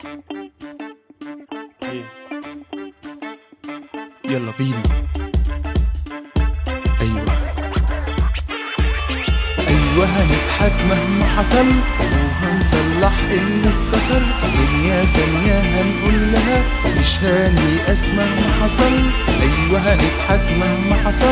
يلا بينا ايوه ايوه هنضحك مهما حصل وهنصلح اللي اتكسر دنيا ثانية هنقول لها مش هنيأس مهما حصل ايوه هنضحك مهما حصل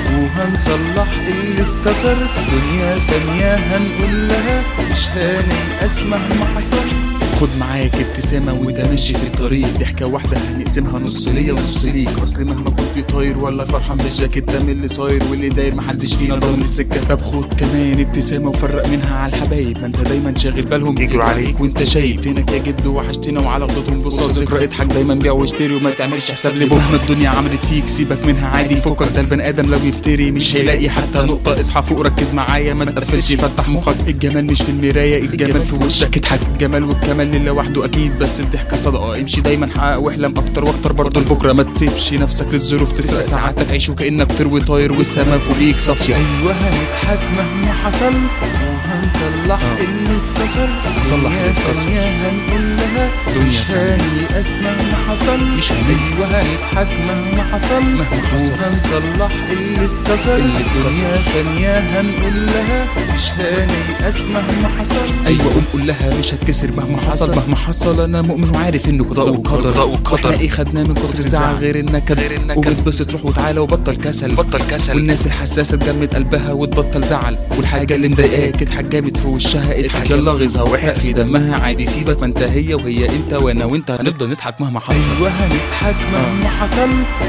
وهنصلح اللي اتكسر دنيا ثانية هنقول لها مش هنيأس مهما حصل خد معاك ابتسامة وانت ماشي في الطريق ضحكة واحدة هنقسمها نص ليا ونص ليك اصل مهما كنت طاير ولا فرحان بالجاكيت ده من اللي صاير واللي داير محدش فينا ضامن السكة طب خد كمان ابتسامة وفرق منها على الحبايب ما انت دايما شاغل بالهم يجروا عليك وانت شايف فينك يا جد وحشتنا وعلى خدودهم بص ذكرى اضحك دايما بيع واشتري وما تعملش حساب لبكره مهما الدنيا عملت فيك سيبك منها عادي فكك ده البني ادم لو يفتري مش هيلاقي حتى نقطة اصحى فوق ركز معايا ما تقفلش فتح مخك الجمال مش في المراية الجمال في وشك اضحك الجمال والكمال لله وحده اكيد بس الضحكة صدقة امشي دايما حقق واحلم اكتر واكتر برضه لبكره ما تسيبش نفسك للظروف تسرق ساعاتك عيش وكانك تروي طاير والسما فوقيك صافية ايوه هنضحك مهما حصل وهنصلح آه. اللي اتكسر هنصلح دنيا اللي اتكسر. ثانية هنقول لها دنيا مش ثانية. هنيأس مهما حصل مش هنيأس. ايوه هنضحك مهما حصل مهما حصل. وهنصلح اللي اتكسر اللي اتكسر. دنيا ثانية هنقول لها مش هنيأس مهما حصل ايوه قوم قول لها مش هتكسر مهما حصل مهما حصل انا مؤمن وعارف انه قضاء وقدر قضاء وقدر. واحنا ايه خدناه من كتر الزعل غير النكد غير النكد وبتبسط روح وتعالى وبطل كسل بطل كسل والناس الحساسه تجمد قلبها وتبطل زعل والحاجه اللي مضايقاك اضحك جامد في وشها اضحك يلا غيظها واحرق في دمها عادي سيبك ما انت هي وهي انت وانا وانت هنفضل نضحك مهما حصل ايوه هنضحك مهما حصل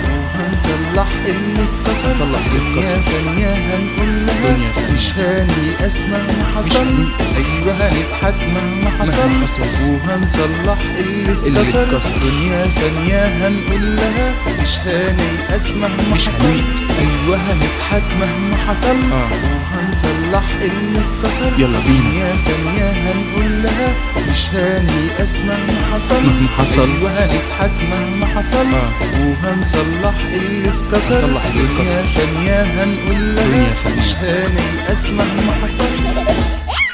وهنصلح اللي اتكسر هنصلح اللي اتكسر. دنيا ثانية هنقول لها دنيا ثانية. مش هنيأس مهما حصل هنيأس. ايوه هنضحك مهما حصل مهما حصل. وهنصلح اللي اللي اتكسر اتكسر. دنيا ثانية هنقول لها مش هنيأس مهما مش حصل هنيأس. ايوه هنضحك مهما حصل اه وهنصلح اللي اتكسر يلا بينا. دنيا ثانية هنقول لها مش هنيأس مهما حصل مهما حصل. ايوه هنضحك مهما حصل اه وهنصلح اللي اتكسر هنصلح اللي دنيا اتكسر. ثانية هنقول لها دنيا ثانية. مش هنيأس مهما حصل